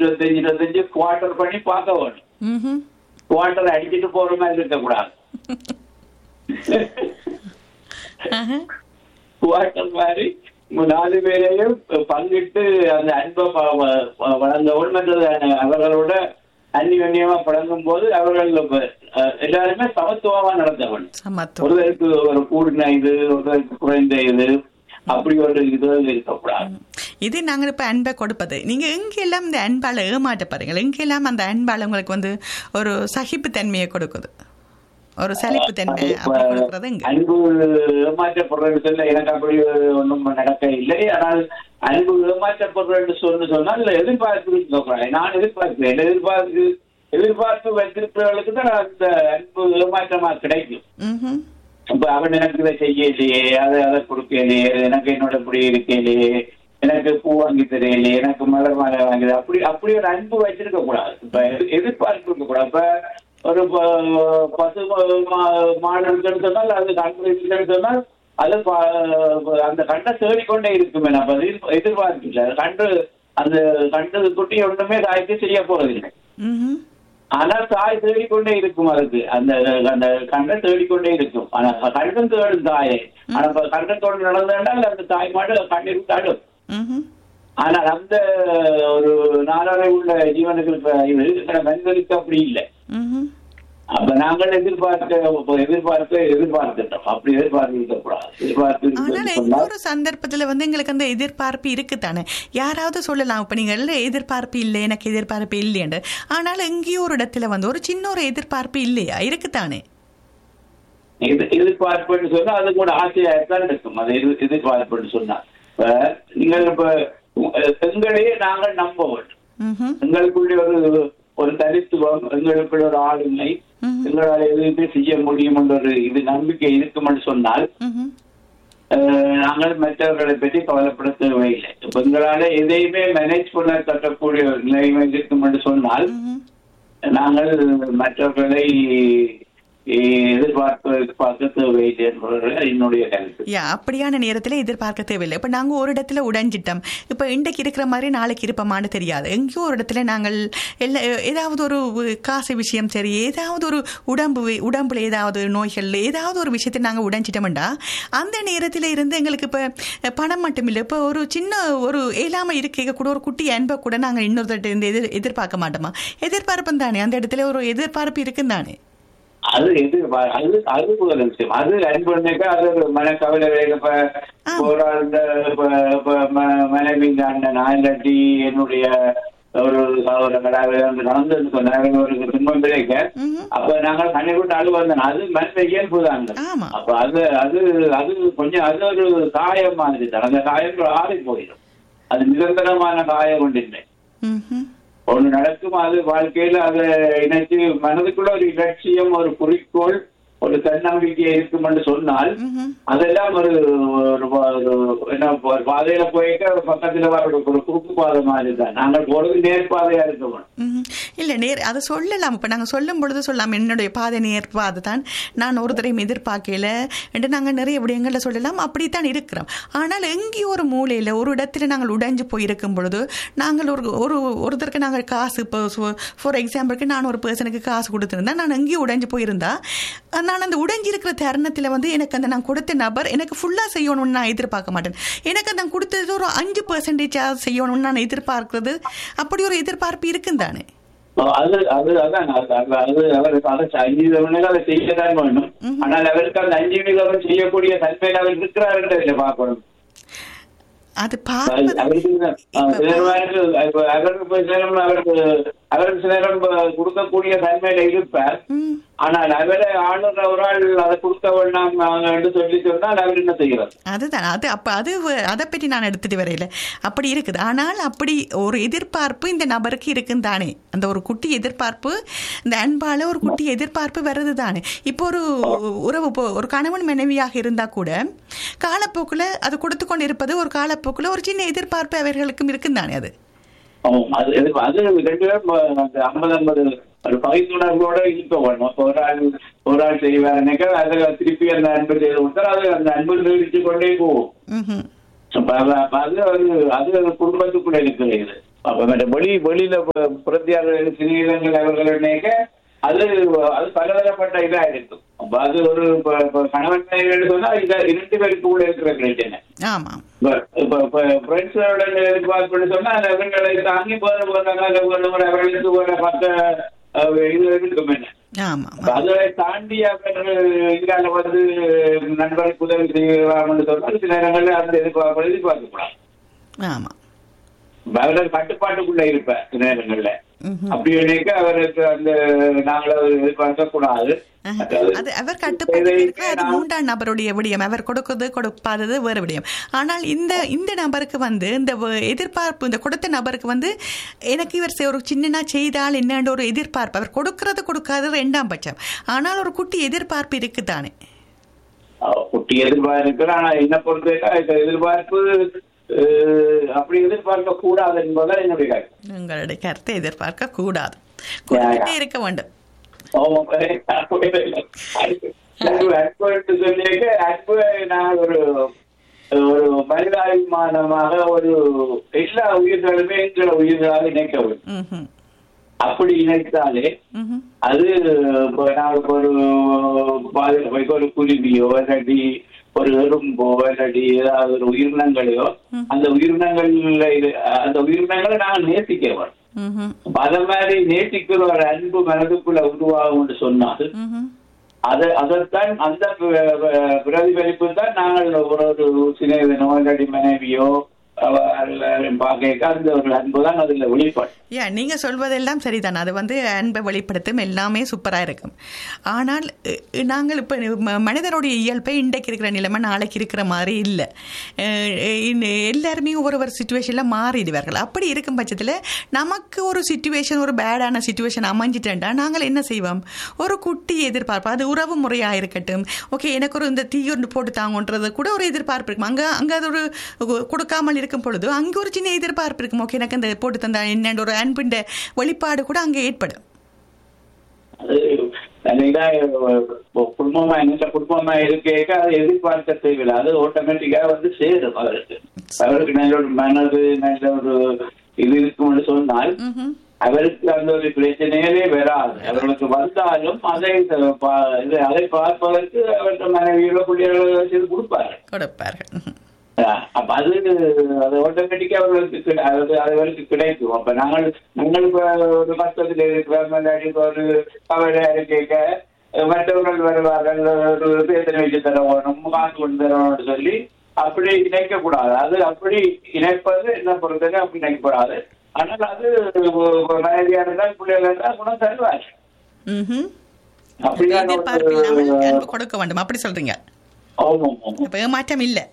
இருபத்தஞ்சு இருபத்தஞ்சு குவார்டர் பண்ணி பார்க்க வேணும் ம்ஹும். குவார்டர் அடிச்சிட்டு போற மாதிரி இருக்கக்கூடாது ஆஹா. குவார்டர் மாதிரி நாலு பேரையும் பங்கிட்டு அந்த அன்பை ப- வ- வ- வழங்கவும் மற்றது அவர்களோட அந்நியமா பழங்கும் போது அவர்கள் அஹ், எல்லாருமே சமத்துவமா நடந்தவன் சமத்துவம் ஒருவருக்கு ஒரு கூடின இது ஒருவருக்கு குறைந்த இது அப்படி ஒரு இது இருக்கக்கூடாது இது நாங்க இப்ப அன்பை கொடுப்பது நீங்க எங்கெல்லாம் இந்த அன்பால ஏமாட்ட பாருங்கள் எங்கெல்லாம் அந்த அன்பால உங்களுக்கு வந்து ஒரு சகிப்பு தன்மையை கொடுக்குது ஒரு சலிப்பு தன்மை அப்படி கொடுக்கறது எங்க அன்பு ஏமாற்றப்படுறது சொல்ல எனக்கு அப்படி ஒன்றும் நடக்க இல்லை ஆனால் அன்பு ஏமாற்றப்படுறது சொல்லு சொன்னால் எதிர்பார்ப்பு சொல்றேன் நான் எதிர்பார்க்கிறேன் எதிர்பார்ப்பு எதிர்பார்ப்பு வைத்திருப்பவர்களுக்கு தான் அந்த அன்பு ஏமாற்றமா கிடைக்கும் ம்ஹும். இப்ப அவன் எனக்கு இதை செய்யலையே அதை அதை கொடுக்கலையே எனக்கு என்னோட இப்படி இருக்கலையே எனக்கு பூ வாங்கி தெரியலையே எனக்கு மலர் மாலை வாங்கி அப்படி அப்படி ஒரு அன்பு வச்சிருக்க கூடாது இப்ப எதிர்- எதிர்பார்ப்பு இருக்க கூடாது இப்ப ஒரு ப- பசு மா- மா- மாடு இருக்குன்னு சொன்னால் அது கண்டு இருக்குன்னு சொன்னால் அது ப- அந்த கண்டை தேடிக்கொண்டே இருக்குமே நம்ம எதிர்- எதிர்பார்ப்பு இல்லை அது கண்டு அந்த கண்டு குட்டி ஒண்ணுமே தாய்க்கு செய்ய போறதில்லை ம்ஹும். ஆனால் தாய் தேடிக்கொண்டே இருக்கும் அதுக்கு அந்த அந்த கண்ணை தேடிக்கொண்டே இருக்கும் ஆனா கண்டம் தேடும் தாயை ஆனா இப்ப கண்டத்தோடு நடந்தால் அந்த தாய் மாடு கண்ணீர் தடும் ம்ஹும். ஆனால் அந்த ஒரு நாளாவை உள்ள ஜீவனுக்கு இப்ப இது இருக்கிற மனிதனுக்கு அப்படி இல்லை ம்ஹும். அப்ப நாங்கள் எதிர்பார்க்க இப்ப எதிர்பார்க்க எதிர்பார்த்துட்டோம் அப்படி எதிர்பார்த்து இருக்கக்கூடாது எதிர்பார்த்து ஆனால் இருக்குன்னு சொன்னா இன்னொரு சந்தர்ப்பத்துல வந்து எங்களுக்கு அந்த எதிர்பார்ப்பு இருக்குதானே யாராவது சொல்லலாம் இப்ப நீங்க எல்லாம் எதிர்பார்ப்பு இல்லை எனக்கு எதிர்பார்ப்பு இல்லையண்டு ஆனால் எங்கேயோ ஒரு இடத்துல வந்து ஒரு சின்ன ஒரு எதிர்பார்ப்பு இல்லையா இருக்குதானே இது எதிர்பார்ப்புன்னு சொன்னா அது கூட ஆசையா தான் இருக்கும் அது எதிர் எதிர்பார்ப்புன்னு சொன்னா இப்ப நீங்கள் இப்ப உ- எங்களையே நாங்கள் நம்ப வேண்டும் ம்ஹும். எங்களுக்குள்ளே ஒரு ஒரு தனித்துவம் எங்களுக்குள்ள ஒரு ஆளுமை ம்ஹும். எங்களால் எதுவுமே செய்ய முடியும் என்ற ஒரு இது நம்பிக்கை இருக்கும்னு சொன்னால் ம்ஹும். அஹ், நாங்கள் மற்றவர்களை பற்றி கவலைப்பட தேவையில்லை இப்ப எங்களால எதையுமே மேனேஜ் பண்ண தட்டக்கூடிய ஒரு நிலைமை இருக்கும் என்று சொன்னால் ம்ஹும். நாங்கள் மற்றவர்களை அஹ், எதிர்பார்க்க எதிர்பார்க்க தேவையில்லை என்பது என்னுடைய கருத்து யா அப்படியான நேரத்துல எதிர்பார்க்க தேவையில்லை இப்ப நாங்க ஒரு இடத்துல உடைஞ்சிட்டோம் இப்ப இன்றைக்கு இருக்கிற மாதிரி நாளைக்கு இருப்போமான்னு தெரியாது எங்கேயோ ஒரு இடத்துல நாங்கள் எல்லா ஏதாவது ஒரு காசு விஷயம் சரி ஏதாவது ஒரு உடம்பு உடம்புல ஏதாவது நோய்கள் ஏதாவது ஒரு விஷயத்தை நாங்க உடைஞ்சிட்டோம்டா அந்த நேரத்துல இருந்து எங்களுக்கு இப்ப பணம் மட்டும் இல்லை இப்ப ஒரு சின்ன ஒரு இயலாம இருக்க கூட ஒரு குட்டி அன்பை கூட நாங்க இன்னொருத்தட்ட இருந்து எதிர் எதிர்பார்க்க மாட்டோமா எதிர்பார்ப்பு தானே அந்த இடத்துல ஒரு எதிர்பார்ப்பு இருக்குன்னு தானே அது எது அது அது ஒரு விஷயம் அது அன்புனாக்கா அது ஒரு மனக்கவலை வேக இப்ப ஆமா. ஒரு ஆள் இந்த இப்ப- இப்ப ம- மனைவி அண்ணனா இல்லாட்டி என்னுடைய ஒரு சகோதரங்களாக வந்து நடந்ததுன்னு சொன்னாங்க ஒரு துன்பம் கிடைக்க ம்ஹும். அப்ப நாங்கள் கண்ணை விட்டு அழு வந்தோம் அது மனித இயல்பு தாங்க ஆமா. அப்ப அது அது அது கொஞ்சம் அது ஒரு காயம் மாதிரி தான் அந்த காயம் ஆறி போயிடும் அது நிரந்தரமான காயம் கொண்டில்லை ம்ஹும். ஒண்ணு நடக்கும் அது வாழ்க்கையில அதை இணைச்சு மனதுக்குள்ள ஒரு இலட்சியம் ஒரு குறிக்கோள் ஒரு தன்னம்பிக்கை இருக்கும் என்று சொன்னால் ம்ஹும். அதெல்லாம் ஒரு ஒரு பா- ஒரு என்ன ஒரு பாதையில போயிட்டு ஒரு பக்கத்துல வர ஒரு குறுக்கு பாதை மாதிரி தான் நாங்கள் போறது நேர்பாதையா இருக்கணும் ம்ஹும். இல்ல நேர் அதை சொல்லலாம் இப்ப நாங்க சொல்லும் பொழுது சொல்லலாம் என்னுடைய பாதை நேர் பாதை தான் நான் ஒரு தரையும் எதிர்பார்க்கல என்று நாங்க நிறைய விடயங்கள்ல சொல்லலாம் அப்படித்தான் இருக்கிறோம் ஆனால் எங்கேயோ ஒரு மூலையில ஒரு இடத்துல நாங்கள் உடைஞ்சு போயிருக்கும் பொழுது நாங்கள் ஒரு ஒரு ஒருத்தருக்கு நாங்கள் காசு இப்போ ஃபார் எக்ஸாம்பிளுக்கு நான் ஒரு பர்சனுக்கு காசு கொடுத்துருந்தா நான் எங்கேயும் உடைஞ்சு போயிருந்தா நான் அந்த உடைஞ்சு இருக்கிற தருணத்துல வந்து எனக்கு அந்த நான் கொடுத்த நபர் எனக்கு ஃபுல்லா செய்யணும்னு நான் எதிர்பார்க்க மாட்டேன் எனக்கு அந்த கொடுத்தது ஒரு அஞ்சு பர்சன்டேஜா செய்யணும்னு நான் எதிர்பார்க்கிறது அப்படி ஒரு எதிர்பார்ப்பு இருக்குன்னு தானே அது அது அதான் அது அது- அது அவர் அதை அஞ்சு விதவனுக்கு அதை செய்யத்தான் வேணும் ஆனால் அவருக்கு அந்த அஞ்சு விதவன் செய்யக்கூடிய தன்மையில் அவர் இருக்கிறாருன்றதுல பார்க்கணும் அது அது பார்ப்பது அவருக்கு தான். இப்ப சில நேரங்கள் இப்ப அவருக்கு போய் சில நேரம் அவருக்கு அவருக்கு சில நேரம் கொடுக்கக்கூடிய தன்மையில இருப்பார் ம், ஆனால் அவரை ஆளுநர் ஒரு ஆள் அதை கொடுக்க வேண்டாம் என்று சொல்லி சொன்னால் அவர் என்ன செய்கிறார் அதுதான் அது அப்ப அது வ- அதை பற்றி நான் எடுத்துட்டு வரையில அப்படி இருக்குது ஆனால் அப்படி ஒரு எதிர்பார்ப்பு இந்த நபருக்கு இருக்குன்னு தானே அந்த ஒரு குட்டி எதிர்பார்ப்பு இந்த அன்பால ஒரு குட்டி எதிர்பார்ப்பு வருது தானே இப்போ ஒரு உறவு இப்போ ஒரு கணவன் மனைவியாக இருந்தா கூட காலப்போக்குல அது கொடுத்து கொண்டு இருப்பது ஒரு காலப்போக்குல ஒரு சின்ன எதிர்பார்ப்பு அவர்களுக்கும் இருக்குன்னு தானே அது ஆமாம். அது அது- அது ரெண்டு பேரும் அந்த ஐம்பது ஐம்பது ஒரு பகிர்ந்துணர்வோட இருக்க வேணும் அப்ப ஒரு ஆள் ஒரு ஆள் செய்வாருனாக்கா அதை திருப்பி அந்த அன்பு செய்து கொடுத்தா அது அந்த அன்பு நீடிச்சு கொண்டே போகும் ம்ஹும். அப்ப அது அப்ப அது ஒரு அது ஒரு குடும்பத்துக்குள்ள இருக்கிறது அப்ப மற்ற வெளி வெளியில பு- புரத்தியாளர்கள் சிறுவீரங்கள் அவர்கள் நினைக்க அது அது பலதரப்பட்ட இதா இருக்கும் அப்ப அது ஒரு இப்ப- இப்ப கணவன் மனைவி சொன்னா இத இரண்டு பேருக்கு கூட இருக்கிற பிரச்சனை ஆமாம் இப்ப இப்ப இப்ப ஃப்ரெண்ட்ஸோட எதிர்பார்ப்புன்னு சொன்னா அந்த அவர்களை தாங்கி போற போறாங்க அவர்களுக்கு ஒரு மற்ற அஹ், இது இருக்கும் என்ன ஆமாம் அப்ப அதை தாண்டி அவர்கள் இங்கால வந்து நண்பருக்கு உதவி செய்யலாம்னு சொன்னால் சில நேரங்களில் அந்த எதிர்பார்ப்பு எதிர்பார்க்க கூடாது ஆமாம் அவர்கள் கட்டுப்பாட்டுக்குள்ள இருப்பார் சில நேரங்கள்ல ம்ஹும். அப்படி நினைக்க அவருக்கு அந்த நாங்கள் அதை எதிர்பார்க்க கூடாது ஆஹா. அதாவது அது அவர் கட்டுப்பாடு இதை இருக்கு அது நாம் மூன்றாம் நபருடைய விடயம் அவர் கொடுக்குறது கொடுக்காதது வேறு விடயம் ஆனால் இந்த இந்த நபருக்கு வந்து இந்த வ- எதிர்பார்ப்பு இந்த கொடுத்த நபருக்கு வந்து எனக்கு இவர் செ- ஒரு சின்னனா செய்தால் என்னன்ற ஒரு எதிர்பார்ப்பு அவர் கொடுக்கறது கொடுக்காதது ரெண்டாம் பட்சம் ஆனால் ஒரு குட்டி எதிர்பார்ப்பு இருக்குதானே அஹ், குட்டி எதிர்பார்ப்பு ஆனா என்ன பொறுத்தவரைக்கும் இந்த எதிர்பார்ப்பு அஹ், அப்படி எதிர்பார்க்க கூடாது என்பதுதான் என்னுடைய கருத்து உங்களுடைய கருத்தை எதிர்பார்க்க கூடாது கொடுத்துட்டே இருக்க வேண்டும் ஆமாம். அன்பு அன்பு என்று சொல்லியிருக்க, அன்பு நான் ஒரு ஒரு மனிதாபிமானமாக ஒரு எல்லா உயிர்களுமே எங்களை உயிர்களாக இணைக்க வேண்டும் ம்ஹும். அப்படி இணைத்தாலே ம்ஹும். அது இப்போ நான் இப்போ ஒரு பாதையில போய் ஒரு குருவியோ இல்லாட்டி ஒரு எறும்போ இல்லாட்டி ஏதாவது ஒரு உயிரினங்களையோ அந்த உயிரினங்கள்ல இது- அந்த உயிரினங்களை நாங்கள் நேசிக்க வேணும் ம்ஹும். அப்ப அத மாதிரி நேசிக்கிற ஒரு அன்பு மனதுக்குள்ள உருவாகும் என்று சொன்னால் ம்ஹும். அது அதைத்தான் அந்த ப- ப- பிரதிபலிப்பு தான் நாங்கள் ஒரு ஒரு சிநேகிதனோ இல்லாட்டி மனைவியோ பார்க்க அந்த ஒரு அன்பு தான் அதுல வெளிப்பாடு யா நீங்க சொல்வதெல்லாம் சரிதான் அது வந்து அன்பை வெளிப்படுத்தும் எல்லாமே சூப்பரா இருக்கும் ஆனால் அஹ், நாங்கள் இப்போ மனிதனுடைய இயல்பை இன்றைக்கு இருக்கிற நிலைமை நாளைக்கு இருக்கிற மாதிரி இல்லை எல்லாருமே ஒரு ஒரு சுச்சுவேஷனில் மாறிடுவார்கள் அப்படி இருக்கும் பட்சத்தில் நமக்கு ஒரு சுச்சுவேஷன் ஒரு பேடான சுச்சுவேஷன் அமைஞ்சிட்டேன்டா நாங்கள் என்ன செய்வோம் ஒரு குட்டி எதிர்பார்ப்பு அது உறவு முறையாக இருக்கட்டும் ஓகே எனக்கு ஒரு இந்த தீ ஒன்று போட்டு தாங்கன்றது கூட ஒரு எதிர்பார்ப்பு இருக்கும் அங்கே அங்கே அது ஒரு கொடுக்காமல் இருக்கும் பொழுது அங்கே ஒரு சின்ன எதிர்பார்ப்பு இருக்கும் ஓகே எனக்கு இந்த போட்டு தந்தா என்னன்ற ஒரு அன்பின் வெளிப்பாடு கூட அங்கே ஏற்படும் அது அன்னைக்குதான் இப்போ குடும்பமா என்ன குடும்பமா இருக்க அதை எதிர்பார்க்க தேவையில்லை அது ஆட்டோமேட்டிக்கா வந்து சேரும் அவருக்கு அவருக்கு நல்ல ஒரு மனது நல்ல ஒரு இது இருக்கும்னு சொன்னால் ம்ஹும். அவருக்கு அந்த ஒரு பிரச்சனைகளே வராது அவர்களுக்கு வந்தாலும் அதை பா- இது அதை பார்ப்பதற்கு அவருடைய மனைவியோட பிள்ளைகளோ வச்சு கொடுப்பாரு கொடுப்பார்கள் ம்ஹும். அஹ் அப்ப அது அது ஆட்டோமேட்டிக்கா அவர்களுக்கு கிடை- அது அவர்களுக்கு கிடைக்கும் அப்ப நாங்கள் நாங்கள் இப்ப ஒரு கஷ்டத்தில் இருக்கிறோம் இல்லாட்டி இப்ப ஒரு கவலை கேட்க மற்றவர்கள் வருவார்கள் ஒரு வேதனை வச்சு தர வேணும் காசு கொண்டு தரணும்னு சொல்லி அப்படி இணைக்க கூடாது அது அப்படி இணைப்பது என்ன பொறுத்தவரை அப்படி இணைக்கக்கூடாது ஆனால் அது மனைவியா இருந்தால் பிள்ளைகள் இருந்தால் குணம் தருவார் ம்ஹும். அப்படியான எதிர்பார்ப்பு இல்லாமல் ஒரு அன்பு கொடுக்க வேண்டும் அப்படி சொல்றீங்க ஆமாம் ஆமாம் அப்ப ஏமாற்றம் இல்லை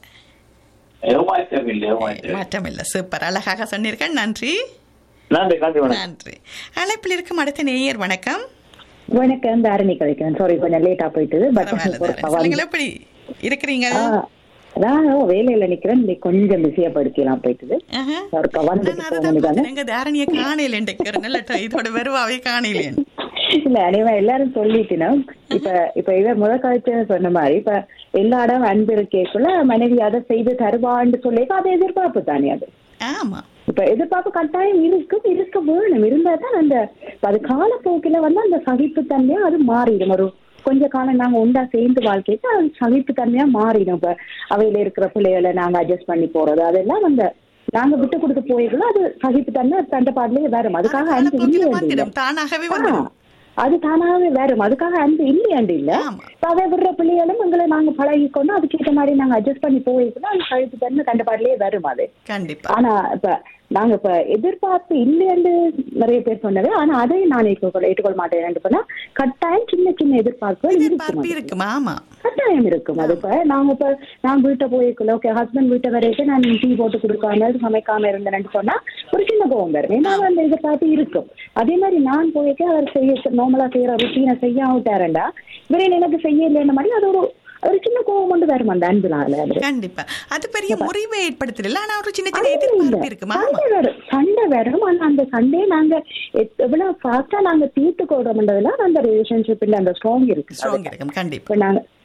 ஏமாற்றம் இல்லை ஏமாற்றம் மாற்றம் இல்லை சூப்பர் அழகாக சொன்னீர்கள் நன்றி நன்றி நன்றி வணக்கம் நன்றி அழைப்பில் இருக்கும் அடுத்த நேயர் வணக்கம் வணக்கம் தாரணி கழிக்கிறேன் சாரி கொஞ்சம் லேட்டா போயிட்டு பட் பரவாயில்ல தாரணி. சொல்லுங்கள் எப்படி இருக்கிறீங்க நான் வேலையில நிக்கிறேன் இன்னைக்கு கொஞ்சம் பிஸியா படுக்கலாம் போயிட்டு ஆஹா. ஒருக்கா வந்துட்டு நான் போக அதுதான் முடியுதானே பார்த்தேன். எங்க தாரணியை காணையில் இன்றைக்கு ஒரு நல்ல ட- இதோட வருவாவே காணையிலேன் இல்ல அனைவா எல்லாரும் சொல்லிட்டுனா இப்ப இப்ப இவ முத காய்ச்ச சொன்ன மாதிரி இப்ப எல்லா இடம் அன்பு இருக்கேக்குள்ள மனைவி அதை செய்து தருவான்னு சொல்லி அதை எதிர்பார்ப்பு தானே அது ஆமா இப்ப எதிர்பார்ப்பு கட்டாயம் இருக்கும் இருக்க வேணும் இருந்தா தான் அந்த இப்ப அது காலப்போக்கில வந்து அந்த சகிப்புத்தன்மையா அது மாறிடும் ஒரு கொஞ்ச காலம் நாங்க உண்டா சேர்ந்து வாழ்க்கைக்கு அது சகிப்புத்தன்மையா மாறிடும் இப்ப அவையில இருக்கிற பிள்ளைகளை நாங்க அட்ஜஸ்ட் பண்ணி போறது அதெல்லாம் அந்த நாங்க விட்டு கொடுத்து போயிருக்கோம் அது சகிப்புத்தன்மை தண்ட பாடலே வரும் அதுக்காக அன்பு காலப்போக்கில் இல்லையாண்டு இல்ல வந்துடும் தானாகவே ஆ, வந்துடும் அது தானாவே வரும் அதுக்காக அன்பு இல்லையாண்டு இல்ல ஆமா இப்ப அதை விடுற பிள்ளைகளும் எங்களை நாங்க பழகிக்கொண்டு அதுக்கேற்ற மாதிரி நாங்க அட்ஜஸ்ட் பண்ணி போயிருக்கோம் அது சகிப்புத்தன்மை கண்ட பாடலே வரும் அது கண்டிப்பா ஆனா இப்ப நாங்க இப்ப எதிர்பார்ப்பு இல்லைன்னு நிறைய பேர் சொன்னது ஆனா அதையும் நான் ஏற்றுக்கொள்ள ஏற்றுக்கொள்ள மாட்டேன் பண்ணா கட்டாயம் சின்ன சின்ன எதிர்பார்ப்புகள் எதிர்பார்ப்பு இருக்கும் இருக்குமா ஆமா கட்டாயம் இருக்கும் அது இப்ப நாங்க இப்ப நான் வீட்டை போயிருக்கல ஓகே ஹஸ்பண்ட் வீட்டை வரைக்கும் நான் டீ போட்டு கொடுக்காம சமைக்காம இருந்தேன்னு சொன்னா ஒரு சின்ன கோவம் வரும் ஏன்னா அந்த எதிர்பார்ப்பு இருக்கும் அதே மாதிரி நான் போயிருக்க அவர் செய்ய நார்மலா செய்யற ருட்டீனை செய்ய விட்டாரண்டா இவரே எனக்கு செய்ய இல்லைன்ற மாதிரி அது ஒரு ஒரு சின்ன கோவம் கொண்டு வரும் அந்த அன்புனால அது கண்டிப்பா அது பெரிய முறிவை ஏற்படுத்தல ஆனா ஒரு சின்ன சின்ன அது இல்ல. எதிர்பார்ப்பு இருக்குமா ஆமா சண்டை வரும் சண்டை வரும் ஆனா அந்த சண்டையை நாங்க எத்- எவ்வளவு ஃபாஸ்டா நாங்க தீர்த்து கொடுறோம்ன்றதுல அந்த ரிலேஷன்ஷிப்ல அந்த ஸ்ட்ராங் இருக்கு ஸ்ட்ராங் இருக்கும் கண்டிப்பா இப்ப நாங்க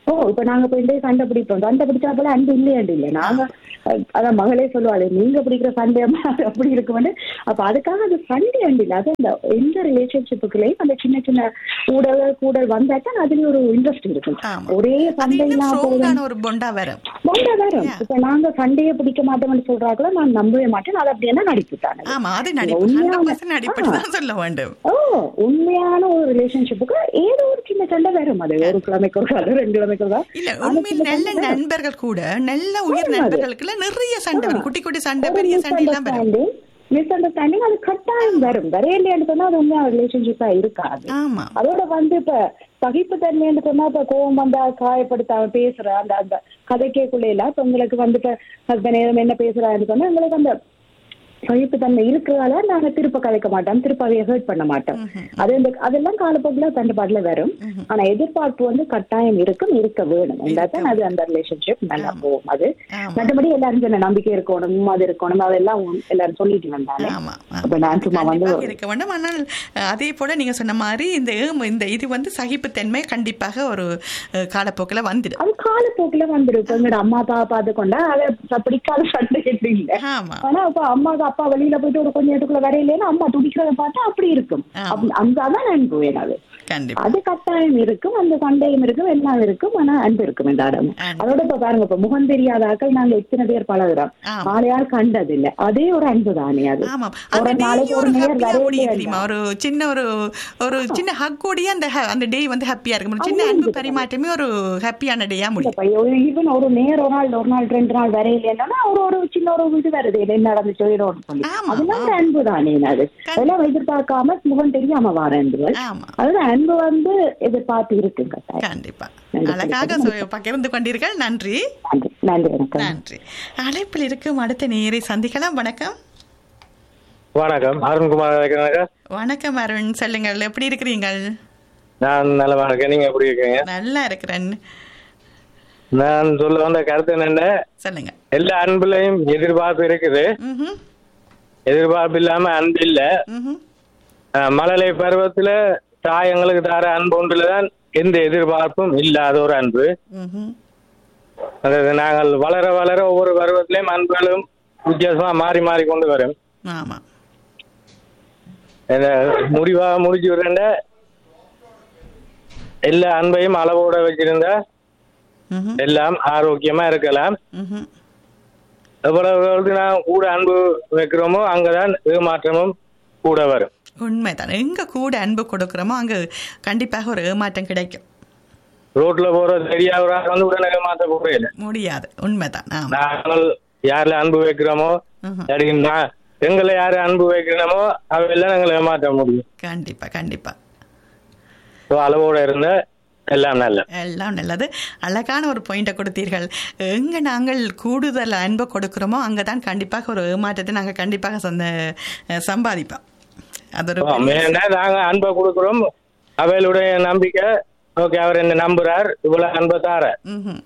ஓ இப்ப நாங்க போய் இந்த சண்டை பிடிப்போம் சண்டை பிடிச்சா போல அன்பு இல்லையாண்டு இல்ல நாங்க அஹ், அதான் மகளே சொல்லுவாள் நீங்க பிடிக்கிற சண்டை அப்படி இருக்குமெண்டு அப்ப அதுக்காக அது சண்டை அண்டு இல்ல அது அந்த எந்த ரிலேஷன்ஷிப்புக்குள்ளேயும் அந்த சின்ன சின்ன கூடல் கூடல் வந்தாச்சா அதுல ஒரு இன்ட்ரெஸ்ட் இருக்கும் ஆமா. ஒரே அது சண்டை இன்னும் இல்லாம போகுது ஸ்ட்ராங்கான ஒரு பொண்டா வரும் வந்தா வரும் இப்ப நாங்க சண்டையை பிடிக்க மாட்டோம்னு சொல்றாங்களோ நான் நம்பவே மாட்டேன் அது அப்படியே நடிப்பு தானே ஆமா அது நடிப்பு உண்மையான- ஹண்ட்ரட் பர்சன்ட் நடிப்பு ஆ. தான் சொல்ல வேண்டும் ஓ உண்மையான ஒரு ரிலேஷன்ஷிப்புக்கு ஏதோ ஒரு சின்ன சண்டை வரும் அது ஒரு கிழமைக்கு ஒரு காலம் ரெண்டு கிழமைக்கு ஒரு காலம். இல்ல ஆனா உண்மையில் சின்ன நல்ல சண்டை வரும். நண்பர்கள் கூட நல்ல உயிர் நண்பர்களுக்குள்ள நிறைய சண்டை வரும் குட்டி குட்டி சண்டை ஒரு பெரிய சண்டை எல்லாம் வரும் misunderstanding, misunderstanding அது கட்டாயம் வரும் வரையிலேன்னு சொன்னா அது உண்மையான ரிலேஷன்ஷிப்பா இருக்காது ஆமா அதோட வந்து இப்ப சகிப்புத்தன்மைன்னு சொன்னா இப்ப கோவம் வந்தா காயப்படுத்தாம பேசுற அந்த அந்த கதைக்கேக்குள்ள எல்லாம் இப்ப உங்களுக்கு வந்து இப்ப ஹஸ்பண்ட் என்ன பேசுறான்னு சொன்னா உங்களுக்கு அந்த சகிப்புத்தன்மை இருக்கிறதால நாங்க திருப்ப கதைக்க மாட்டோம் திருப்ப அதைய ஹர்ட் பண்ண மாட்டோம் அது இந்த அதெல்லாம் காலப்போக்கில் தண்டுபாட்டுல வரும் ஆனா எதிர்பார்ப்பு வந்து கட்டாயம் இருக்கும் இருக்க வேணும் தான் அது அந்த ரிலேஷன்ஷிப் நல்லா போகும் அது ஆமா. மற்றபடி எல்லாரும் சொன்ன நம்பிக்கை இருக்கணும் அது இருக்கணும் அதெல்லாம் உம் எல்லாரும் சொல்லிட்டு வந்தாங்க ஆமா அப்ப நான் சும்மா வந்து கண்டிப்பாக இருக்க வேண்டும் ஆனால் அஹ், அதே போல நீங்க சொன்ன மாதிரி இந்த ஏம்- இந்த இது வந்து சகிப்புத்தன்மை கண்டிப்பாக ஒரு அஹ், காலப்போக்கில் வந்துடும் அது காலப்போக்குல வந்துடும் இப்ப எங்கட அம்மா அப்பா பார்த்து கொண்டா அதை பிடிக்காத சண்டை எதுவும் இல்ல ஆமா ஆனா இப்ப அம்மாக்கு அப்பா வெளியில போயிட்டு ஒரு கொஞ்சம் இடத்துக்குள்ள வரையிலேன்னு அம்மா துடிக்கிறத பார்த்தா அப்படி இருக்கும் ஆமா. அப்ப- அந்த அதான் அன்பு வேணும் அது கண்டிப்பா அது கட்டாயம் இருக்கும் அந்த சண்டையும் இருக்கும் எல்லாம் இருக்கும் ஆனா அன்பு இருக்கும் இந்த இடம் அன்பு. அதோட இப்ப பாருங்க இப்ப முகம் தெரியாத ஆட்கள் நாங்க எத்தனை பேர் பழகுறோம் ஆமா. ஆளையால் கண்டது இல்ல அதே ஒரு அன்பு தானே அது ஆமாம் ஒரு அந்த நாளைக்கு டே ஒரு ஒரு நேர் ஹாப்பியா வரவே முடியும் இல்லை. தெரியுமா ஒரு சின்ன ஒரு ஒரு சின்ன ஹக் கூடிய அந்த ha- அந்த டே வந்து ஹாப்பியா இருக்கும் ஒரு சின்ன அன்பு பரிமாற்றமே ஒரு ஹாப்பியான டேயா முடியும் ஈவன் ஒரு நேர் ஒரு நாள் ஒரு நாள் ரெண்டு நாள் வரையில என்னன்னா ஒரு ஒரு சின்ன ஒரு இது வருது என்ன நடந்துச்சோ ஏதோ ஒண்ணு சொல்லி ஆமா, அதெல்லாம் ஒரு அன்பு தானே அது அதெல்லாம் எதிர்பார்க்காம முகம் தெரியாம வர அன்புகள் ஆமா அதாவது அன்பு வந்து எதிர்பார்த்து இருக்கு கட்டாயம் கண்டிப்பா நன்றி. அழகாக சொ- பகிர்ந்து கொண்டீர்கள் நன்றி நன்றி நன்றி வணக்கம் நன்றி அழைப்பில் இருக்கும் அடுத்த நேரை சந்திக்கலாம் வணக்கம் வணக்கம் அருண்குமார் இருக்கிறாங்க வணக்கம் அருண் சொல்லுங்கள் எப்படி இருக்கிறீங்கள் நான் நலமா இருக்கேன் நீங்க எப்படி இருக்கீங்க நல்லா இருக்கிறேன் நான் சொல்ல வந்த கருத்து என்னென்ன சொல்லுங்க எல்லா அன்புலையும் எதிர்பார்ப்பு இருக்குது ம்ஹும், எதிர்பார்ப்பு இல்லாம அன்பு இல்ல ம்ஹும். அஹ் மழலை பருவத்துல தாய் எங்களுக்கு தர அன்பு ஒன்றுலதான் எந்த எதிர்பார்ப்பும் இல்லாத ஒரு அன்பு ம்ஹும். அதாவது நாங்கள் வளர வளர ஒவ்வொரு பருவத்திலையும் அன்புகளும் வித்தியாசமா மாறி மாறி கொண்டு வரும் ஆமா இந்த முடிவா முடிச்சு விடுற எல்லா அன்பையும் அளவோட வச்சிருந்தா ம்ஹும், எல்லாம் ஆரோக்கியமா இருக்கலாம் ம்ஹும். எவ்வளவு நான் கூட அன்பு வைக்கிறோமோ அங்கதான் ஏமாற்றமும் கூட வரும் உண்மைதான் எங்க கூட அன்பு கொடுக்கிறோமோ அங்க கண்டிப்பாக ஒரு ஏமாற்றம் கிடைக்கும் ரோட்ல போற தெரியாத வந்து உடனே ஏமாற்ற போறேன் முடியாது உண்மைதான் ஆமா நாங்கள் யாருல அன்பு வைக்கிறோமோ ம்ஹும். இல்லாட்டி நான் எங்களை யாரு அன்பு வைக்கிறோமோ அவையெல்லாம் நாங்கள் ஏமாற்ற முடியும் கண்டிப்பா கண்டிப்பா So, அளவோட இருந்த எல்லாம் நல்ல எல்லாம் நல்லது அழகான ஒரு பாயிண்ட்டை கொடுத்தீர்கள் எங்க நாங்கள் கூடுதல் அன்பை கொடுக்கிறோமோ அங்கதான் கண்டிப்பாக ஒரு ஏமாற்றத்தை நாங்க கண்டிப்பாக சொந்த சம்பாதிப்போம் அது ஒரு பெரிய- நாங்க அன்பை கொடுக்கிறோம் அவைகளுடைய நம்பிக்கை ஓகே அவர் என்ன நம்புறார் இவ்வளவு அன்பை தார ம்ஹும்.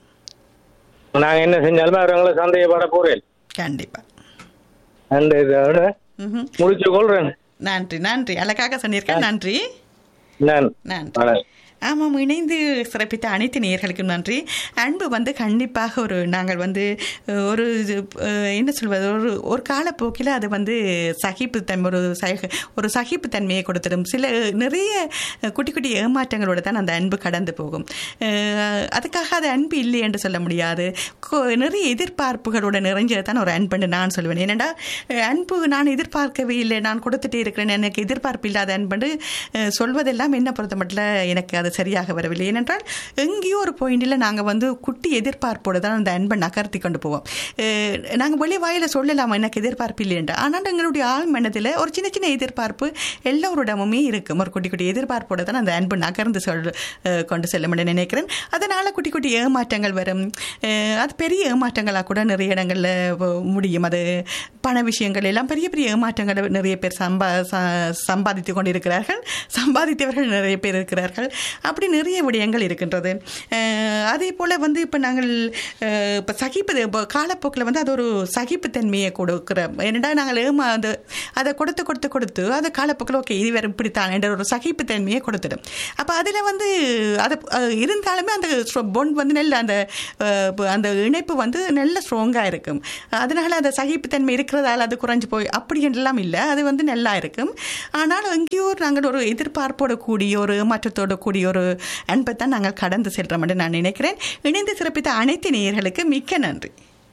நாங்க என்ன செஞ்சாலுமே அவர் எங்களை சந்தேகப்பட போறேன் கண்டிப்பா அந்த இதோட ம்ஹும். முடிச்சு கொள்றேன் நன்றி நன்றி அழகாக சொன்னீர்கள் நன்றி நான் நன்றி வணக்கம். ஆமாம் இணைந்து சிறப்பித்த அனைத்து நேயர்களுக்கும் நன்றி அன்பு வந்து கண்டிப்பாக ஒரு நாங்கள் வந்து அஹ், ஒரு இது, அஹ், என்ன சொல்வது ஒரு ஒரு காலப்போக்கில் அது வந்து சகிப்புத்தன்மை ஒரு சக ஒரு சகிப்புத்தன்மையை கொடுத்துடும் சில நிறைய அஹ், குட்டி குட்டி ஏமாற்றங்களோட தான் அந்த அன்பு கடந்து போகும் அஹ், அதுக்காக அது அன்பு இல்லை என்று சொல்ல முடியாது கொ- நிறைய எதிர்பார்ப்புகளோட நிறைஞ்சது தான் ஒரு அன்புன்னு நான் சொல்லுவேன் ஏனெண்டா அஹ், அன்பு நான் எதிர்பார்க்கவே இல்லை நான் கொடுத்துட்டே இருக்கிறேன் எனக்கு எதிர்பார்ப்பு இல்லாத அன்புன்னு அஹ், சொல்வதெல்லாம் என்ன பொறுத்த மட்டும் எனக்கு அது சரியாக வரவில்லை ஏனென்றால் எங்கேயோ ஒரு பாயிண்டில் நாங்கள் வந்து குட்டி எதிர்பார்ப்போடு தான் அந்த அன்பை நகர்த்தி கொண்டு போவோம் நாங்கள் வெளியே வாயில சொல்லலாம் எனக்கு எதிர்பார்ப்பு இல்லை என்று ஆனால் எங்களுடைய ஆள் மனதில் ஒரு சின்ன சின்ன எதிர்பார்ப்பு எல்லோரிடமுமே இருக்கும் ஒரு குட்டி குட்டி எதிர்பார்ப்போடு தான் அந்த அன்பு நகர்ந்து சொல் அஹ், கொண்டு செல்ல முடியும் நினைக்கிறேன் அதனால் குட்டி குட்டி ஏமாற்றங்கள் வரும் அஹ், அது பெரிய ஏமாற்றங்களாக கூட நிறைய இடங்களில் முடியும் அது பண விஷயங்கள் எல்லாம் பெரிய பெரிய ஏமாற்றங்களை நிறைய பேர் சம்பா ச- சம்பாதித்து கொண்டிருக்கிறார்கள் சம்பாதித்தவர்கள் நிறைய பேர் இருக்கிறார்கள் அப்படி நிறைய விடயங்கள் இருக்கின்றது அஹ், அதே போல் வந்து இப்போ நாங்கள் அஹ், இப்போ சகிப்பு இப்போ காலப்போக்கில் வந்து அது ஒரு சகிப்புத்தன்மையை கொடுக்குறோம் ஏன்னா நாங்கள் ஏமா அது அதை கொடுத்து கொடுத்து கொடுத்து அது காலப்போக்கில் ஓகே இது வேறு இப்படித்தான் என்ற ஒரு சகிப்புத்தன்மையை கொடுத்துடும் அப்போ அதில் வந்து அது அஹ், இருந்தாலுமே அந்த பொண்ட் வந்து நல்ல அந்த அஹ், ப- அந்த இணைப்பு வந்து நல்ல ஸ்ட்ராங்காக இருக்கும் அதனால அந்த சகிப்புத்தன்மை இருக்கிறதால அது குறைஞ்சு போய் அப்படி எல்லாம் இல்லை அது வந்து நல்லா இருக்கும் ஆனால் எங்கேயோ நாங்கள் ஒரு எதிர்பார்ப்போட கூடிய ஒரு மாற்றத்தோட கூடிய ஒரு அன்பை தான் நாங்கள் கடந்து செல்றோம் என்று நான் நினைக்கிறேன் இணைந்து சிறப்பித்த அனைத்து நேயர்களுக்கு மிக்க நன்றி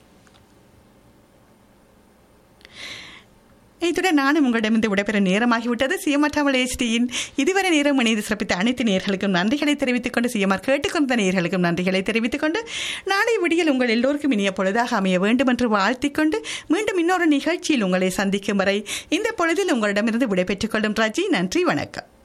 இத்துடன் நானும் உங்களிடமிருந்து விடைபெற நேரமாகிவிட்டது சிஎம்ஆர் ஏஸ்டியின் இதுவரை நேரம் இணைந்து சிறப்பித்த அனைத்து நேர்களுக்கும் நன்றிகளை தெரிவித்துக் கொண்டு சிஎம்ஆர் கேட்டுக்கொண்ட நேர்களுக்கும் நன்றிகளை தெரிவித்துக் கொண்டு நாளை விடியல் உங்கள் எல்லோருக்கும் இனிய பொழுதாக அமைய வேண்டும் என்று வாழ்த்திக் கொண்டு மீண்டும் இன்னொரு நிகழ்ச்சியில் உங்களை சந்திக்கும் வரை இந்த பொழுதில் உங்களிடமிருந்து விடைபெற்றுக் கொள்ளும் ராஜி நன்றி வணக்கம்